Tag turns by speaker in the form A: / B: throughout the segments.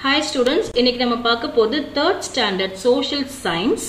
A: hi students இன்னைக்கு நம்ம பார்க்க போது third standard social science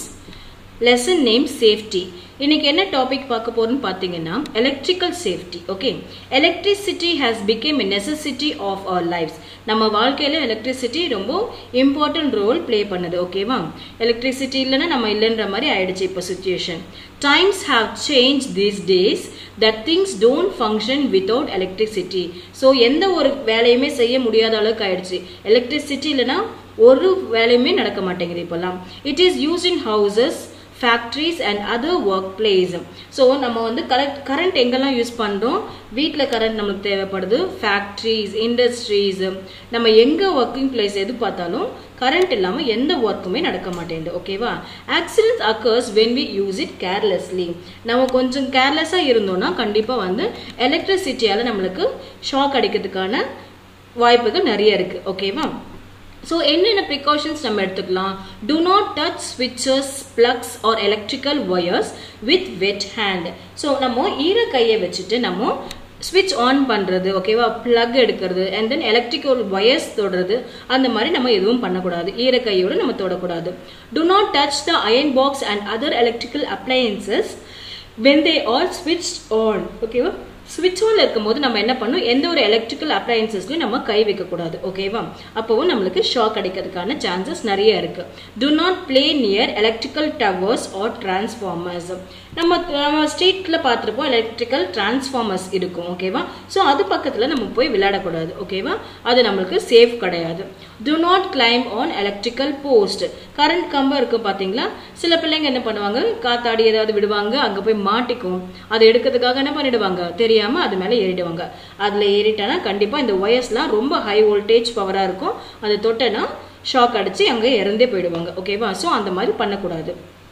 A: lesson name safety இன்னைக்கு என்ன டாபிக் பார்க்க போறோம்னு பார்த்தீங்கன்னா electrical safety okay electricity has become a necessity of our lifes நம்ம வாழ்க்கையில எலக்ட்ரிசிட்டி ரொம்ப இம்பார்ட்டன்ட் ரோல் ப்ளே பண்ணுது ஓகேவா எலக்ட்ரிசிட்டி இல்லைன்னா நம்ம இல்லைன்ற மாதிரி ஆயிடுச்சு இப்போ situation times have change these days that things don't function without electricity so எந்த ஒரு வேலையுமே செய்ய முடியாத அளவுக்கு ஆயிடுச்சு எலக்ட்ரிசிட்டி இல்லைன்னா ஒரு வேலையுமே நடக்க மாட்டேங்குது இப்போல்லாம் it is use in houses factories and other work place so நம்ம வந்து கரெக்ட் கரண்ட் எங்கெல்லாம் யூஸ் பண்ணுறோம் வீட்டில் கரண்ட் நம்மளுக்கு தேவைப்படுது ஃபேக்ட்ரிஸ் இண்டஸ்ட்ரீஸ் நம்ம எங்கே ஒர்க்கிங் பிளேஸ் எது பார்த்தாலும் கரண்ட் இல்லாமல் எந்த ஒர்க்குமே நடக்க மாட்டேங்குது ஓகேவா accident occurs when we use it carelessly நம்ம கொஞ்சம் கேர்லெஸ்ஸாக இருந்தோம்னா கண்டிப்பாக வந்து எலக்ட்ரிசிட்டியால் நம்மளுக்கு ஷாக் அடிக்கிறதுக்கான வாய்ப்புகள் நிறைய இருக்குது ஓகேவா ஸோ என்னென்ன ப்ரிகாஷன்ஸ் நம்ம எடுத்துக்கலாம் டு நாட் டச் ஸ்விட்சஸ் plugs or electrical wires with wet hand so நம்ம ஈர கையை வச்சுட்டு நம்ம ஸ்விட்ச் ஆன் பண்ணுறது ஓகேவா ப்ளக் எடுக்கிறது அண்ட் தென் எலக்ட்ரிக்கல் ஒயர்ஸ் தொடுறது அந்த மாதிரி நம்ம எதுவும் பண்ணக்கூடாது ஈர கையோடு நம்ம தொடக்கூடாது do not touch the iron box and other electrical appliances when they are ஸ்விட்ச் ஆன் ஓகேவா ஸ்விட்ச் ஆன்ல இருக்கும்போது நம்ம என்ன பண்ணும் எந்த ஒரு எலக்ட்ரிக்கல் அப்ளையன்சஸ்லையும் நம்ம கை வைக்கக்கூடாது ஓகேவா அப்போவும் நம்மளுக்கு ஷாக் அடிக்கிறதுக்கான சான்சஸ் நிறைய இருக்கு do not play near electrical towers or transformers நம்ம நம்ம ஸ்ட்ரீட்ல பார்த்துருப்போம் எலக்ட்ரிக்கல் டிரான்ஸ்ஃபார்மர்ஸ் இருக்கும் ஓகேவா ஸோ அது பக்கத்தில் நம்ம போய் விளையாடக்கூடாது ஓகேவா அது நம்மளுக்கு சேஃப் கிடையாது do not climb on electrical post current கம்பம் இருக்கு பார்த்தீங்களா சில பிள்ளைங்க என்ன பண்ணுவாங்க காத்தாடி ஏதாவது விடுவாங்க அங்கே போய் மாட்டிக்கும் அதை எடுக்கிறதுக்காக என்ன பண்ணிடுவாங்க தெரியாம அது மேலே ஏறிடுவாங்க அதில் ஏறிட்டானா கண்டிப்பாக இந்த ஒயர்ஸ்லாம் ரொம்ப ஹை வோல்டேஜ் பவராக இருக்கும் அதை தொட்டனா ஷாக் அடிச்சு அங்கே இறந்தே போயிடுவாங்க ஓகேவா ஸோ அந்த மாதிரி பண்ணக்கூடாது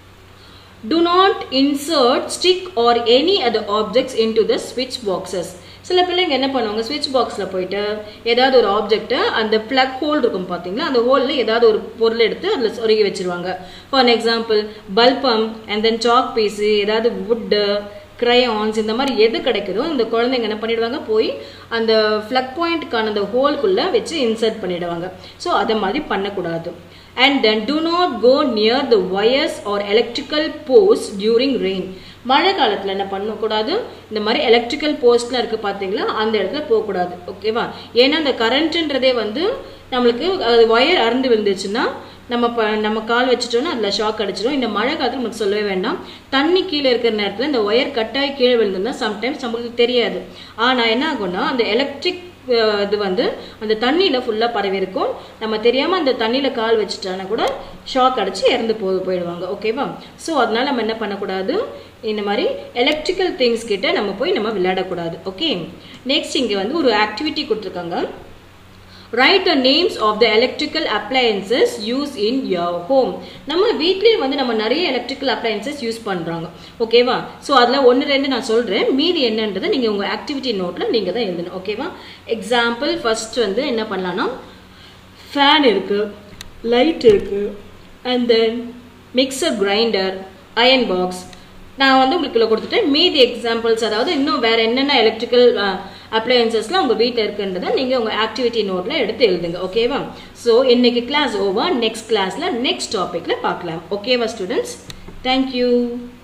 A: do not insert stick or any other objects into the switch boxes சில பிள்ளைங்க என்ன பண்ணுவாங்க ஸ்விட்ச் பாக்ஸில் போயிட்டு ஏதாவது ஒரு ஆப்ஜெக்ட்டை அந்த பிளக் ஹோல் இருக்கும் பார்த்தீங்களா அந்த ஹோலில் ஏதாவது ஒரு பொருள் எடுத்து அதில் சொருகி வச்சிருவாங்க ஃபார் எக்ஸாம்பிள் பல்பம் அண்ட் தென் சாக் பீஸு ஏதாவது வுட்டு க்ரையான்ஸ் இந்த மாதிரி எது கிடைக்குதோ இந்த குழந்தைங்க என்ன பண்ணிடுவாங்க போய் அந்த ஃப்ளக் பாயிண்ட்டுக்கான அந்த ஹோல்குள்ளே வச்சு இன்சர்ட் பண்ணிடுவாங்க ஸோ அதை மாதிரி பண்ணக்கூடாது and then do not go near the wires or electrical posts during rain மழை காலத்தில் என்ன பண்ணக்கூடாது இந்த மாதிரி எலக்ட்ரிக்கல் போஸ்ட்லாம் இருக்குது பார்த்தீங்களா அந்த இடத்துல போகக்கூடாது ஓகேவா ஏன்னா அந்த கரண்ட்டுன்றதே வந்து நம்மளுக்கு அது ஒயர் அறுந்து விழுந்துச்சுன்னா நம்ம ப நம்ம கால் வச்சுட்டோம்னா அதில் ஷாக் அடிச்சிடும் இந்த மழை காலத்தில் நமக்கு சொல்லவே வேண்டாம் தண்ணி கீழே இருக்கிற நேரத்தில் இந்த ஒயர் கட்டாயி கீழே விழுந்திருந்தா சம்டைம்ஸ் நம்மளுக்கு தெரியாது ஆனால் என்ன ஆகும்னா அந்த எலக்ட்ரிக் இது வந்து அந்த தண்ணியில் ஃபுல்லாக பரவி இருக்கும் நம்ம தெரியாமல் அந்த தண்ணியில் கால் வச்சுட்டானா கூட ஷாக் அடிச்சு இறந்து போ போயிடுவாங்க ஓகேவா ஸோ அதனால நம்ம என்ன பண்ணக்கூடாது இந்த மாதிரி எலக்ட்ரிக்கல் திங்ஸ் கிட்ட நம்ம போய் நம்ம விளையாடக்கூடாது ஓகே நெக்ஸ்ட் இங்கே வந்து ஒரு ஆக்டிவிட்டி கொடுத்துருக்காங்க write the names of the electrical appliances use in your home நம்ம வீட்லேயே வந்து நம்ம நிறைய எலக்ட்ரிக்கல் அப்ளையன்சஸ் யூஸ் பண்ணுறாங்க ஓகேவா ஸோ அதில் ஒன்று ரெண்டு நான் சொல்கிறேன் மீதி என்னன்றதை நீங்கள் உங்கள் ஆக்டிவிட்டி நோட்டில் நீங்கள் தான் எழுதணும் ஓகேவா எக்ஸாம்பிள் ஃபர்ஸ்ட் வந்து என்ன பண்ணலான்னா ஃபேன் இருக்குது லைட் இருக்குது and then mixer grinder iron box நான் வந்து உங்களுக்கு கொடுத்துட்டேன் மீதி எக்ஸாம்பிள்ஸ் அதாவது இன்னும் வேற என்னென்ன எலக்ட்ரிக்கல் அப்ளையன்சஸ்லாம் உங்கள் வீட்டில் இருக்குன்றதை நீங்கள் உங்கள் ஆக்டிவிட்டி நோட்டில் எடுத்து எழுதுங்க ஓகேவா ஸோ இன்னைக்கு கிளாஸ் ஓவர் நெக்ஸ்ட் கிளாஸில் நெக்ஸ்ட் டாப்பிக்கில் பார்க்கலாம் ஓகேவா ஸ்டூடெண்ட்ஸ் தேங்க்யூ